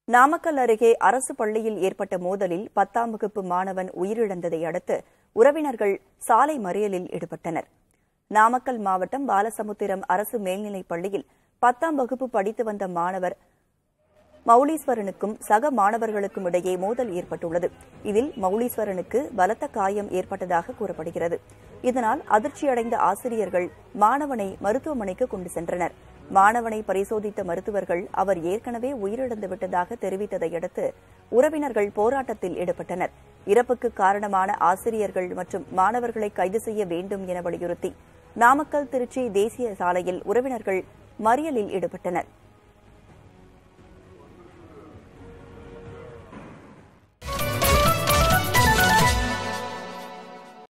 நாமக்கல் அருகே அரசு பள்ளியில் ஏற்பட்ட மோதலில் பத்தாம் வகுப்பு மாணவன் உயிரிழந்ததை அடுத்து உறவினர்கள் சாலை மறியலில் ஈடுபட்டனர் நாமக்கல் மாவட்டம் பாலசமுத்திரம் அரசு மேல்நிலைப் பள்ளியில் பத்தாம் வகுப்பு படித்து வந்த மாணவர் மௌலீஸ்வரனுக்கும் சக மாணவர்களுக்கும் இடையே மோதல் ஏற்பட்டுள்ளது இதில் மௌலீஸ்வரனுக்கு பலத்த காயம் ஏற்பட்டதாக கூறப்படுகிறது இதனால் அதிர்ச்சியடைந்த ஆசிரியர்கள் மாணவனை மருத்துவமனைக்கு கொண்டு சென்றனர் மாணவனை பரிசோதித்த மருத்துவர்கள் அவர் ஏற்கனவே உயிரிழந்து விட்டதாக தெரிவித்ததை அடுத்து உறவினர்கள் போராட்டத்தில் ஈடுபட்டனர் இறப்புக்கு காரணமான ஆசிரியர்கள் மற்றும் மாணவர்களை கைது செய்ய வேண்டும் என வலியுறுத்தி நாமக்கல் திருச்சி தேசிய சாலையில் உறவினர்கள் மறியலில் ஈடுபட்டனர்